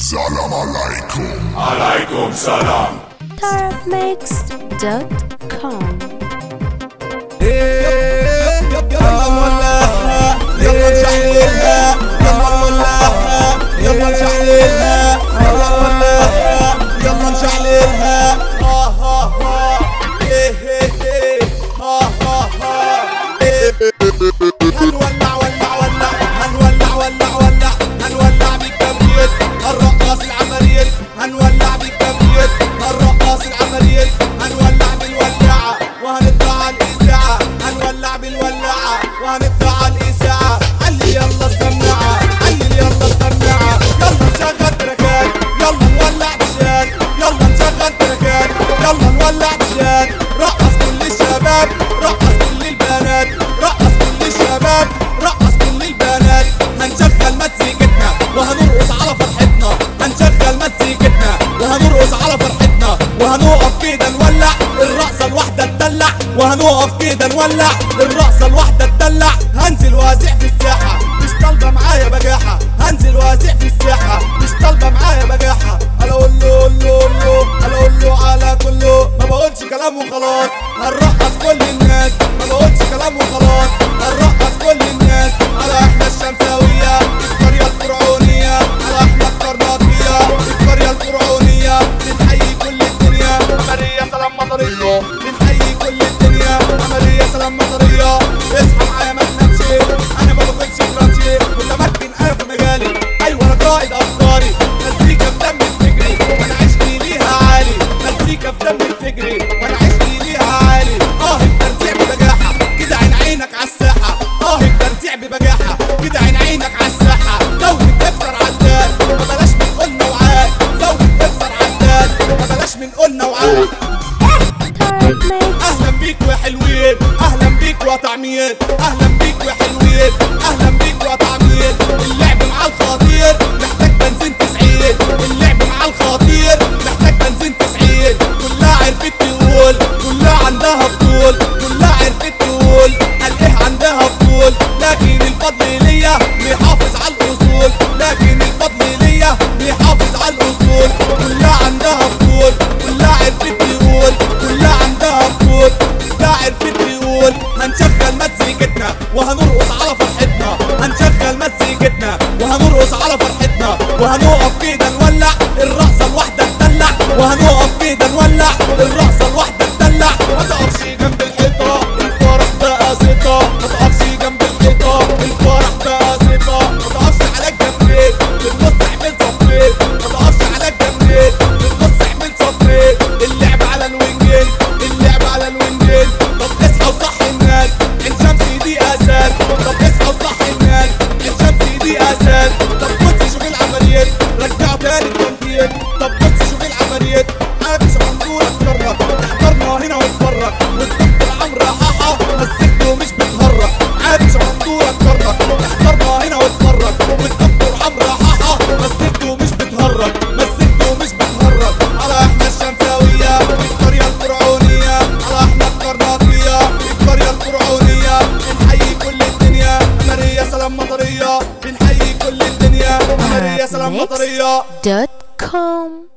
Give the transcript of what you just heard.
سلام عليكم عليكم سلام tarabmix.com يلا نشعللها يلا نولعها يلا نشعللها ها ها ها ايه ايه ايه ها ها ها ايه هنولع ولع ولع هنولع ولع ولع هنولع بالكبريت هنرقص العمليات هنولع بالكبريت هنرقص العمليات هنولع بالولاعة وهنطلع على الإذاعة هنولع بالولاعة وهنطلع على الإذاعة علي يلا السماعة علي يلا السماعة يلا نشغل تركات يلا نولع بشان يلا نشغل تركات يلا نولع بشان رقص كل الشباب رقص كل البنات رقص كل الشباب رقص كل البنات هنشغل مزيكتنا وهنرقص على فرحتنا هنشغل مزيكتنا وهنرقص على فرحتنا وهنقف كده نولع الرقصة الواحدة تدلع وهنقف كده نولع الرقصة الواحدة تدلع هنزل وازع في الساحة مش طالبة معايا بجاحة هنزل وازع في الساحة مش طالبة معايا بجاحة انا اقول له قول له قول له انا اقول له على كله ما بقولش كلام وخلاص هنرقص كل الناس ما بقولش كلام وخلاص هنرقص كل الناس على احنا الشمساوية القرية الفرعونية على احنا الكرناطية القرية الفرعونية بنحيي كل الدنيا عملية سلام مطرية بنحيي كل الدنيا عملية سلام مطرية اصحى معايا ما تنامش انا ما باكلش كراتشي ولا مركن انا في مجالي ايوه انا قائد افكاري مزيكا في دمي بتجري وانا عشقي ليها عالي مزيكا في دمي بتجري وانا عشقي ليها عالي اه الترزيع ببجاحة كده عين عينك على الساحة اه الترزيع ببجاحة كده عين عينك على الساحة زود تكسر عداد ما بلاش من قلنا وعاد زود تكسر عداد ما بلاش من قلنا وعاد tarabmix اهلا بيك يا حلوين اهلا بيك يا طعمين اهلا بيك يا حلوين اهلا بيك يا طعمين اللعب مع الخطير محتاج بنزين تسعيد اللعب مع الخطير محتاج بنزين تسعيد كلها عرفت تقول كلها عندها فضول كلها عرفت تقول قال ايه عندها فضول لكن الفضل ليا بيحافظ على الاصول لكن الفضل ليا بيحافظ على الاصول كلها عندها فضول كلها عرفت تقول كلها عندها فضول كلها عرفت تقول هنشغل مزيكتنا وهنرقص على فرحتنا هنشغل مزيكتنا وهنرقص على فرحتنا وهنقف كده نولع الرقصة الواحدة تدلع وهنقف كده نولع الرقصة الواحدة تدلع ما تقفش جنب الحيطة الفرح ده قاسطة ما تقفش جنب الحيطة الفرح ده قاسطة ما تقفش على الجنبين بالنص اعمل صفين ما تقفش على الجنبين بالنص اعمل صفين اللعب على الوينجين اللعب على الوينجين طب اصحى وصحي الناس الشمس دي اساس طب اصحى وصحي الناس الشمس دي اساس طب بص شوف العمليات رجعوا تاني التنفيذ طب بص شوف العمليات عابس منظور اتفرج احضرنا هنا واتفرج والدكتور عمرو حاحة مسكته مش بتهرج عابس منظور اتفرج احضرنا هنا واتفرج والدكتور عمرو حاحة مسكته مش بتهرج مسكته مش بتهرج على احنا الشمساوية القرية الفرعونية على احنا الكرناطية القرية الفرعونية بنحيي كل الدنيا ماريا سلام مطرية بنحيي كل الدنيا ماريا سلام مطرية tarabmix.com